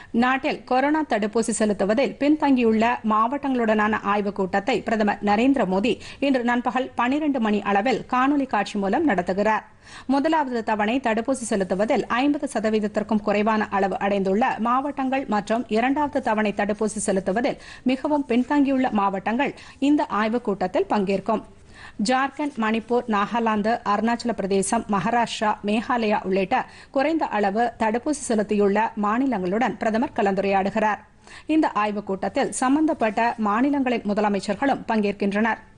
நாட்டில் கொரோனா தடுப்பூசி செலுத்துவதில் பின்தங்கியுள்ள மாவட்டங்களுடனான ஆய்வுக் கூட்டத்தை பிரதமர் நரேந்திர மோடி இன்று நண்பகல் பனிரண்டு மணி அளவில் காணொலி காட்சி மூலம் நடத்துகிறார் முதலாவது தவணை தடுப்பூசி செலுத்துவதில் ஐம்பது சதவீதத்திற்கும் குறைவான அளவு அடைந்துள்ள மாவட்டங்கள் மற்றும் இரண்டாவது தவணை தடுப்பூசி செலுத்துவதில் மிகவும் பின்தங்கியுள்ள மாவட்டங்கள் இந்த ஆய்வுக் கூட்டத்தில் பங்கேற்கும் ஜார்க்கண்ட் மணிப்பூர் நாகாலாந்து அருணாச்சல பிரதேசம் மகாராஷ்டிரா மேகாலயா உள்ளிட்ட குறைந்த அளவு தடுப்பூசி செலுத்தியுள்ள மாநிலங்களுடன் பிரதமர் கலந்துரையாடுகிறார் இந்த ஆய்வுக் கூட்டத்தில் சம்பந்தப்பட்ட மாநிலங்களின் முதலமைச்சர்களும் பங்கேற்கின்றனர்